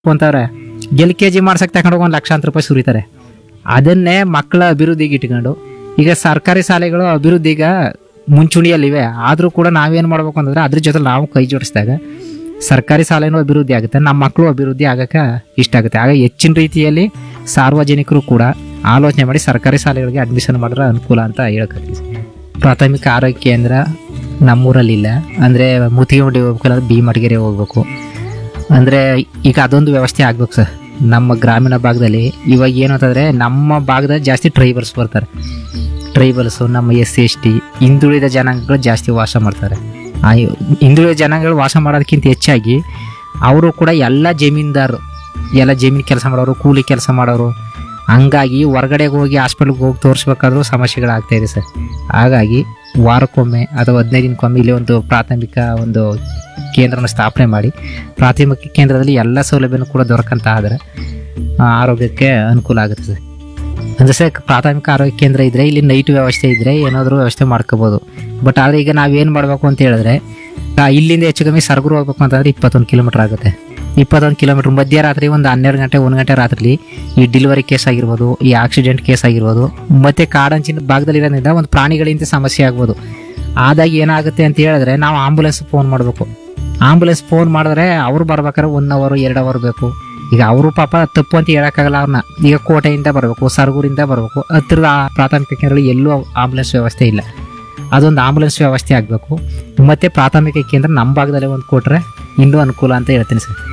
ಅಂತಾರೆ L K G ಮಾಡ್ಸಕ್ ತಗೊಂಡು ಒಂದು ಲಕ್ಷಾಂತರ ರೂಪಾಯಿ ಸುರಿತಾರೆ ಅದನ್ನೇ ಮಕ್ಕಳ ಅಭಿವೃದ್ಧಿಗೆ ಇಟ್ಕೊಂಡು ಈಗ ಸರ್ಕಾರಿ ಶಾಲೆಗಳು ಅಭಿವೃದ್ಧಿಗ ಮುಂಚೂಣಿಯಲ್ಲಿವೆ ಆದರೂ ಕೂಡ ನಾವೇನು ಮಾಡ್ಬೇಕು ಅಂತಂದ್ರೆ ಅದ್ರ ಜೊತೆ ನಾವು ಕೈ ಜೋಡಿಸಿದಾಗ ಸರ್ಕಾರಿ ಶಾಲೆನೂ ಅಭಿವೃದ್ಧಿ ಆಗುತ್ತೆ ನಮ್ಮ ಮಕ್ಕಳು ಅಭಿವೃದ್ಧಿ ಆಗಕ್ಕೆ ಇಷ್ಟ ಆಗುತ್ತೆ ಆಗ ಹೆಚ್ಚಿನ ರೀತಿಯಲ್ಲಿ ಸಾರ್ವಜನಿಕರು ಕೂಡ ಆಲೋಚನೆ ಮಾಡಿ ಸರ್ಕಾರಿ ಶಾಲೆಗಳಿಗೆ ಅಡ್ಮಿಷನ್ ಮಾಡಿದ್ರೆ ಅನುಕೂಲ ಅಂತ ಹೇಳಕತ್ತೀವಿ ಪ್ರಾಥಮಿಕ ಆರೋಗ್ಯ ಕೇಂದ್ರ ನಮ್ಮೂರಲ್ಲಿಲ್ಲ ಅಂದರೆ ಮುತ್ತಿಗೆಮುಡಿ ಹೋಗ್ಬೇಕಲ್ಲ ಬಿ ಮಡಿಗೆರೆ ಹೋಗ್ಬೇಕು ಅಂದರೆ ಈಗ ಅದೊಂದು ವ್ಯವಸ್ಥೆ ಆಗ್ಬೇಕು ಸರ್ ನಮ್ಮ ಗ್ರಾಮೀಣ ಭಾಗದಲ್ಲಿ ಇವಾಗ ಏನು ಅಂತಂದರೆ ನಮ್ಮ ಭಾಗದಲ್ಲಿ ಜಾಸ್ತಿ ಟ್ರೈಬಲ್ಸ್ ಬರ್ತಾರೆ ಟ್ರೈಬಲ್ಸು ನಮ್ಮ ಎಸ್ ಸಿ ಎಸ್ ಟಿ ಹಿಂದುಳಿದ ಜನಾಂಗಗಳು ಜಾಸ್ತಿ ವಾಸ ಮಾಡ್ತಾರೆ ಆ ಹಿಂದುಳಿದ ಜನಾಂಗಗಳು ವಾಸ ಮಾಡೋದಕ್ಕಿಂತ ಹೆಚ್ಚಾಗಿ ಅವರು ಕೂಡ ಎಲ್ಲ ಜಮೀನ್ದಾರರು ಎಲ್ಲ ಜಮೀನು ಕೆಲಸ ಮಾಡೋರು ಕೂಲಿ ಕೆಲಸ ಮಾಡೋರು ಹಂಗಾಗಿ ಹೊರಗಡೆಗೆ ಹೋಗಿ ಹಾಸ್ಪಿಟ್ಲ್ಗೆ ಹೋಗಿ ತೋರಿಸ್ಬೇಕಾದ್ರೂ ಸಮಸ್ಯೆಗಳಾಗ್ತಾ ಇದೆ ಸರ್ ಹಾಗಾಗಿ ವಾರಕ್ಕೊಮ್ಮೆ ಅಥವಾ ಹದಿನೈದು ದಿನಕ್ಕೊಮ್ಮೆ ಇಲ್ಲಿ ಒಂದು ಪ್ರಾಥಮಿಕ ಒಂದು ಕೇಂದ್ರನ ಸ್ಥಾಪನೆ ಮಾಡಿ ಪ್ರಾಥಮಿಕ ಕೇಂದ್ರದಲ್ಲಿ ಎಲ್ಲ ಸೌಲಭ್ಯನೂ ಕೂಡ ದೊರಕಂತ ಆದರೆ ಆ, ಆರೋಗ್ಯಕ್ಕೆ ಅನುಕೂಲ ಆಗುತ್ತೆ ಸರ್ ಅಂದರೆ ಸರ್ ಪ್ರಾಥಮಿಕ ಆರೋಗ್ಯ ಕೇಂದ್ರ ಇದ್ದರೆ ಇಲ್ಲಿ ನೈಟ್ ವ್ಯವಸ್ಥೆ ಇದ್ದರೆ ಏನಾದರೂ ವ್ಯವಸ್ಥೆ ಮಾಡ್ಕೋಬೋದು ಬಟ್ ಆದರೆ ಈಗ ನಾವೇನು ಮಾಡಬೇಕು ಅಂತ ಹೇಳಿದ್ರೆ ಆ, ಇಲ್ಲಿಂದ ಹೆಚ್ಚು ಕಮ್ಮಿ ಸರಗೂರು ಹೋಗ್ಬೇಕು ಅಂತಂದ್ರೆ ಇಪ್ಪತ್ತೊಂದು ಕಿಲೋಮೀಟರ್ ಆಗುತ್ತೆ ಇಪ್ಪತ್ತೊಂದು ಕಿಲೋಮೀಟರ್ ಮಧ್ಯರಾತ್ರಿ ಒಂದು ಹನ್ನೆರಡು ಗಂಟೆ ಒಂದು ಗಂಟೆ ರಾತ್ರಿ ಈ ಡೆಲಿವರಿ ಕೇಸ್ ಆಗಿರ್ಬೋದು ಈ ಆಕ್ಸಿಡೆಂಟ್ ಕೇಸ್ ಆಗಿರ್ಬೋದು ಮತ್ತು ಕಾಡಂಚಿನ ಭಾಗದಲ್ಲಿರೋದ್ರಿಂದ ಒಂದು ಪ್ರಾಣಿಗಳಿಂದ ಸಮಸ್ಯೆ ಆಗ್ಬೋದು ಆದಾಗ ಏನಾಗುತ್ತೆ ಅಂತ ಹೇಳಿದ್ರೆ ನಾವು ಆಂಬುಲೆನ್ಸ್ ಫೋನ್ ಮಾಡಬೇಕು ಆಂಬುಲೆನ್ಸ್ ಫೋನ್ ಮಾಡಿದ್ರೆ ಅವ್ರು ಬರ್ಬೇಕಾದ್ರೆ ಒನ್ ಅವರು ಎರಡು ಅವರ್ ಬೇಕು ಈಗ ಅವರು ಪಾಪ ತಪ್ಪು ಅಂತ ಹೇಳೋಕ್ಕಾಗಲ್ಲ ಅವ್ರನ್ನ ಈಗ ಕೋಟೆಯಿಂದ ಬರಬೇಕು ಸರಗೂರಿಂದ ಬರಬೇಕು ಹತ್ತಿರದ ಆ ಪ್ರಾಥಮಿಕ ಕೇಂದ್ರದಲ್ಲಿ ಎಲ್ಲೂ ಆಂಬುಲೆನ್ಸ್ ವ್ಯವಸ್ಥೆ ಇಲ್ಲ ಅದೊಂದು ಆಂಬುಲೆನ್ಸ್ ವ್ಯವಸ್ಥೆ ಆಗಬೇಕು ಮತ್ತು ಪ್ರಾಥಮಿಕ ಕೇಂದ್ರ ನಮ್ಮ ಭಾಗದಲ್ಲೇ ಒಂದು ಕೊಟ್ಟರೆ ಇನ್ನೂ ಅನುಕೂಲ ಅಂತ ಹೇಳ್ತೀನಿ ಸರ್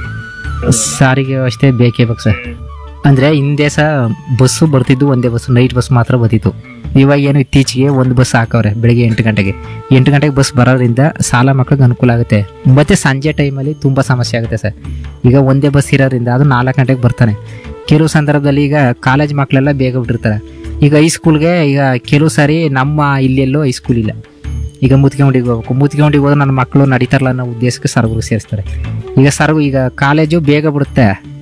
ಸಾರಿಗೆ ವ್ಯವಸ್ಥೆ ಬೇಕೇ ಬೇಕು ಸರ್ ಅಂದರೆ ಹಿಂದೆ ಸಹ ಬಸ್ಸು ಬರ್ತಿದ್ದು ಒಂದೇ ಬಸ್ಸು ನೈಟ್ ಬಸ್ ಮಾತ್ರ ಬರ್ತಿತ್ತು ಇವಾಗ ಏನು ಇತ್ತೀಚೆಗೆ ಒಂದು ಬಸ್ ಹಾಕವ್ರೆ ಬೆಳಿಗ್ಗೆ ಎಂಟು ಗಂಟೆಗೆ ಎಂಟು ಗಂಟೆಗೆ ಬಸ್ ಬರೋದ್ರಿಂದ ಸಾಲ ಮಕ್ಳಿಗೆ ಅನುಕೂಲ ಆಗುತ್ತೆ ಮತ್ತು ಸಂಜೆ ಟೈಮಲ್ಲಿ ತುಂಬ ಸಮಸ್ಯೆ ಆಗುತ್ತೆ ಸರ್ ಈಗ ಒಂದೇ ಬಸ್ ಇರೋದ್ರಿಂದ ಅದು ನಾಲ್ಕು ಗಂಟೆಗೆ ಬರ್ತಾನೆ ಕೆಲವು ಸಂದರ್ಭದಲ್ಲಿ ಈಗ ಕಾಲೇಜ್ ಮಕ್ಕಳೆಲ್ಲ ಬೇಗ ಬಿಟ್ಟಿರ್ತಾರೆ ಈಗ ಹೈಸ್ಕೂಲ್ಗೆ ಈಗ ಕೆಲವು ಸಾರಿ ನಮ್ಮ ಇಲ್ಲೆಲ್ಲೋ ಹೈಸ್ಕೂಲ್ ಇಲ್ಲ ಈಗ ಮುತ್ಕೊಂಡಿಗೆ ಹೋಗ್ಬೇಕು ಮುತ್ಕೊಂಡಿಗೆ ಹೋದ್ರೆ ನನ್ನ ಮಕ್ಕಳು ನಡೀತಾರಲ್ಲ ಅನ್ನೋ ಉದ್ದೇಶಕ್ಕೆ ಸರಗೂರು ಸೇರಿಸ್ತಾರೆ ಈಗ ಸರಗು ಈಗ ಕಾಲೇಜು ಬೇಗ ಬಿಡುತ್ತೆ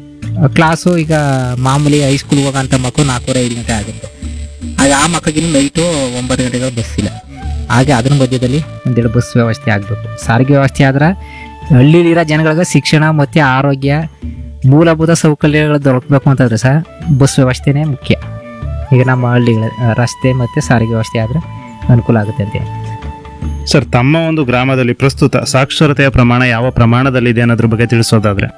ಕ್ಲಾಸು ಈಗ ಮಾಮೂಲಿ ಹೈಸ್ಕೂಲ್ ಹೋಗೋಂಥ ಮಕ್ಕಳು ನಾಲ್ಕೂವರೆ ಐದು ಗಂಟೆ ಆಗುತ್ತೆ ಆಗ ಆ ಮಕ್ಕಳಿಗೆ ನೈಟು ಒಂಬತ್ತು ಗಂಟೆಗೆ ಬಸ್ ಇಲ್ಲ ಹಾಗೆ ಅದ್ರ ಮಧ್ಯದಲ್ಲಿ ಒಂದೆರಡು ಬಸ್ ವ್ಯವಸ್ಥೆ ಆಗಬೇಕು ಸಾರಿಗೆ ವ್ಯವಸ್ಥೆ ಆದ್ರೆ ಹಳ್ಳಿಲಿರೋ ಜನಗಳಿಗೆ ಶಿಕ್ಷಣ ಮತ್ತು ಆರೋಗ್ಯ ಮೂಲಭೂತ ಸೌಕರ್ಯಗಳು ದೊರಕಬೇಕು ಅಂತಂದ್ರೆ ಸಹ ಬಸ್ ವ್ಯವಸ್ಥೆನೇ ಮುಖ್ಯ ಈಗ ನಮ್ಮ ಹಳ್ಳಿಗಳ ರಸ್ತೆ ಮತ್ತು ಸಾರಿಗೆ ವ್ಯವಸ್ಥೆ ಆದರೆ ಅನುಕೂಲ ಆಗುತ್ತೆ ಅಂತ ಹೇಳಿ ಸರ್ ತಮ್ಮ ಒಂದು ಗ್ರಾಮದಲ್ಲಿ ಪ್ರಸ್ತುತ ಸಾಕ್ಷರತೆಯ ಪ್ರಮಾಣ ಯಾವ ಪ್ರಮಾಣದಲ್ಲಿದೆ ಅನ್ನೋದ್ರ ಬಗ್ಗೆ ತಿಳಿಸೋದಾದ್ರೆ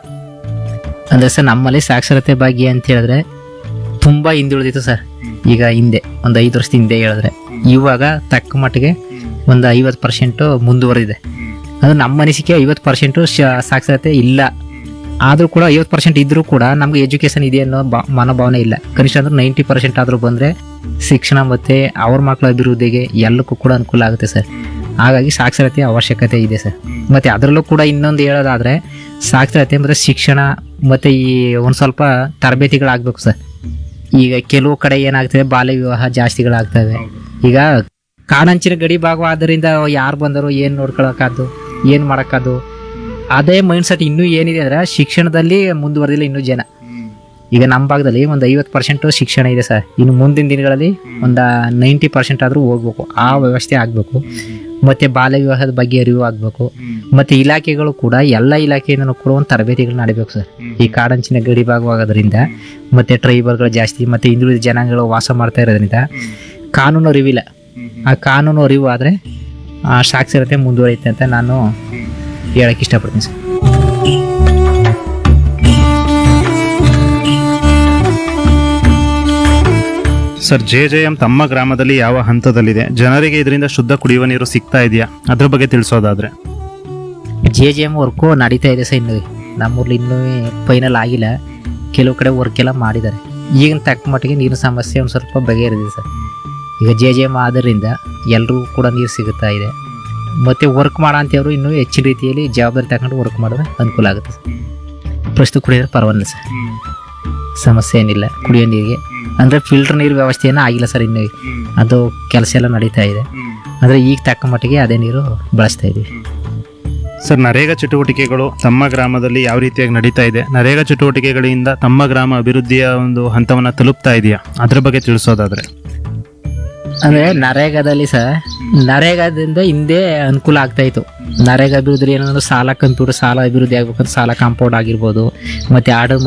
ಅಂದರೆ ಸರ್ ನಮ್ಮಲ್ಲಿ ಸಾಕ್ಷರತೆ ಬಗ್ಗೆ ಅಂತ ಹೇಳಿದ್ರೆ ತುಂಬ ಹಿಂದುಳಿದಿತ್ತು ಸರ್ ಈಗ ಹಿಂದೆ ಒಂದು ಐದು ವರ್ಷದ ಹಿಂದೆ ಹೇಳಿದ್ರೆ ಇವಾಗ ತಕ್ಕ ಮಟ್ಟಿಗೆ ಒಂದು ಐವತ್ತು ಪರ್ಸೆಂಟು ಮುಂದುವರೆದಿದೆ ಅದು ನಮ್ಮ ಅನಿಸಿಕೆ ಐವತ್ತು ಪರ್ಸೆಂಟು ಸಾಕ್ಷರತೆ ಇಲ್ಲ ಆದರೂ ಕೂಡ ಐವತ್ತು ಪರ್ಸೆಂಟ್ ಇದ್ದರೂ ಕೂಡ ನಮ್ಗೆ ಎಜುಕೇಷನ್ ಇದೆ ಅನ್ನೋ ಬಾ ಮನೋಭಾವನೆ ಇಲ್ಲ ಕನಿಷ್ಠ ಅಂದ್ರೆ ನೈಂಟಿ ಪರ್ಸೆಂಟ್ ಆದರೂ ಬಂದರೆ ಶಿಕ್ಷಣ ಮತ್ತು ಅವ್ರ ಮಕ್ಕಳ ಅಭಿವೃದ್ಧಿಗೆ ಎಲ್ಲಕ್ಕೂ ಕೂಡ ಅನುಕೂಲ ಆಗುತ್ತೆ ಸರ್ ಹಾಗಾಗಿ ಸಾಕ್ಷರತೆ ಅವಶ್ಯಕತೆ ಇದೆ ಸರ್ ಮತ್ತು ಅದರಲ್ಲೂ ಕೂಡ ಇನ್ನೊಂದು ಹೇಳೋದಾದರೆ ಸಾಕ್ಷರತೆ ಮತ್ತು ಶಿಕ್ಷಣ ಮತ್ತು ಈ ಒಂದು ಸ್ವಲ್ಪ ತರಬೇತಿಗಳಾಗಬೇಕು ಸರ್ ಈಗ ಕೆಲವು ಕಡೆ ಏನಾಗ್ತದೆ ಬಾಲ್ಯ ವಿವಾಹ ಜಾಸ್ತಿಗಳಾಗ್ತವೆ ಈಗ ಕಾಡಂಚಿನ ಗಡಿ ಭಾಗವಾದ್ದರಿಂದ ಯಾರು ಬಂದರು ಏನು ನೋಡ್ಕೊಳಕ್ಕಾದ್ದು ಏನು ಮಾಡೋಕ್ಕಾದ್ದು ಅದೇ ಮೈಂಡ್ಸೆಟ್ ಇನ್ನೂ ಏನಿದೆ ಅಂದರೆ ಶಿಕ್ಷಣದಲ್ಲಿ ಮುಂದುವರೆದಿಲ್ಲ ಇನ್ನೂ ಜನ ಈಗ ನಮ್ಮ ಭಾಗದಲ್ಲಿ ಒಂದು ಐವತ್ತು ಪರ್ಸೆಂಟು ಶಿಕ್ಷಣ ಇದೆ ಸರ್ ಇನ್ನು ಮುಂದಿನ ದಿನಗಳಲ್ಲಿ ಒಂದು ನೈಂಟಿ ಪರ್ಸೆಂಟ್ ಆದರೂ ಹೋಗ್ಬೇಕು ಆ ವ್ಯವಸ್ಥೆ ಆಗಬೇಕು ಮತ್ತು ಬಾಲ್ಯ ವಿವಾಹದ ಬಗ್ಗೆ ಅರಿವು ಆಗಬೇಕು ಮತ್ತು ಇಲಾಖೆಗಳು ಕೂಡ ಎಲ್ಲ ಇಲಾಖೆಯಿಂದನೂ ಕೂಡ ಒಂದು ತರಬೇತಿಗಳು ನಡಿಬೇಕು ಸರ್ ಈ ಕಾಡಂಚಿನ ಗಡಿ ಭಾಗವಾಗೋದ್ರಿಂದ ಮತ್ತು ಟ್ರೈಬಲ್ಗಳು ಜಾಸ್ತಿ ಮತ್ತು ಹಿಂದುಳಿದ ಜನಾಂಗಗಳು ವಾಸ ಮಾಡ್ತಾ ಇರೋದ್ರಿಂದ ಕಾನೂನು ಅರಿವಿಲ್ಲ ಆ ಕಾನೂನು ಅರಿವು ಆದರೆ ಸಾಕ್ಷರತೆ ಮುಂದುವರಿಯುತ್ತೆ ಅಂತ ನಾನು ಹೇಳಕ್ಕೆ ಇಷ್ಟಪಡ್ತೀನಿ sir sir J J M ತಮ್ಮ ಗ್ರಾಮದಲ್ಲಿ ಯಾವ ಹಂತದಲ್ಲಿದೆ ಜನರಿಗೆ ಇದರಿಂದ ಶುದ್ಧ ಕುಡಿಯುವ ನೀರು ಸಿಗ್ತಾ ಇದೆಯಾ ಅದ್ರ ಬಗ್ಗೆ ತಿಳಿಸೋದಾದ್ರೆ ಜೆ ಜೆ ಎಮ್ ವರ್ಕು ನಡೀತಾ ಇದೆ ಸರ್ ಇನ್ನು ನಮ್ಮೂರ್ಲಿ ಇನ್ನೂ ಫೈನಲ್ ಆಗಿಲ್ಲ ಕೆಲವು ಕಡೆ ವರ್ಕ್ ಎಲ್ಲ ಮಾಡಿದ್ದಾರೆ ಈಗಿನ ತಕ್ಕ ಮಟ್ಟಿಗೆ ನೀರಿನ ಸಮಸ್ಯೆ ಒಂದು ಸ್ವಲ್ಪ ಬಗೆಹರಿದಿದೆ ಸರ್ ಈಗ ಜೆ ಜೆ ಎಮ್ ಆದ್ದರಿಂದ ಎಲ್ರಿಗೂ ಕೂಡ ನೀರು ಸಿಗುತ್ತಾ ಇದೆ ಮತ್ತು ವರ್ಕ್ ಮಾಡೋ ಅಂಥವ್ರು ಇನ್ನೂ ಹೆಚ್ಚಿನ ರೀತಿಯಲ್ಲಿ ಜವಾಬ್ದಾರಿ ತಗೊಂಡು ವರ್ಕ್ ಮಾಡಿದ್ರೆ ಅನುಕೂಲ ಆಗುತ್ತೆ ಸರ್ ಪ್ರಸ್ತುತ ಕುಡಿಯೋದ್ರೆ ಪರವಾಗಿಲ್ಲ ಸರ್ ಸಮಸ್ಯೆ ಏನಿಲ್ಲ ಕುಡಿಯೋ ನೀರಿಗೆ ಅಂದರೆ ಫಿಲ್ಟರ್ ನೀರು ವ್ಯವಸ್ಥೆ ಏನೂ ಆಗಿಲ್ಲ ಸರ್ ಇನ್ನು ಅದು ಕೆಲಸ ಎಲ್ಲ ನಡೀತಾ ಇದೆ ಅಂದರೆ ಈಗ ತಕ್ಕ ಮಟ್ಟಿಗೆ ಅದೇ ನೀರು ಬಳಸ್ತಾ ಇದ್ದೀವಿ ಸರ್ ನರೇಗಾ ಚಟುವಟಿಕೆಗಳು ತಮ್ಮ ಗ್ರಾಮದಲ್ಲಿ ಯಾವ ರೀತಿಯಾಗಿ ನಡೀತಾ ಇದೆ ನರೇಗಾ ಚಟುವಟಿಕೆಗಳಿಂದ ತಮ್ಮ ಗ್ರಾಮ ಅಭಿವೃದ್ಧಿಯ ಒಂದು ಹಂತವನ್ನು ತಲುಪ್ತಾ ಇದೆಯಾ ಅದ್ರ ಬಗ್ಗೆ ತಿಳಿಸೋದಾದ್ರೆ ಅಂದ್ರೆ ನರೇಗಾದಲ್ಲಿ ಸರ್ ನರೇಗಾದಿಂದ ಹಿಂದೆ ಅನುಕೂಲ ಆಗ್ತಾ ಇತ್ತು ನರೇಗಾ ಅಭಿವೃದ್ಧಿ ಏನಂದ್ರೆ ಸಾಲ ಕಂಪ್ಯೂಟರ್ ಸಾಲ ಅಭಿವೃದ್ಧಿ ಆಗ್ಬೇಕಂದ್ರೆ ಸಾಲ ಕಾಂಪೌಂಡ್ ಆಗಿರ್ಬೋದು ಮತ್ತೆ ಆರ್ಡರ್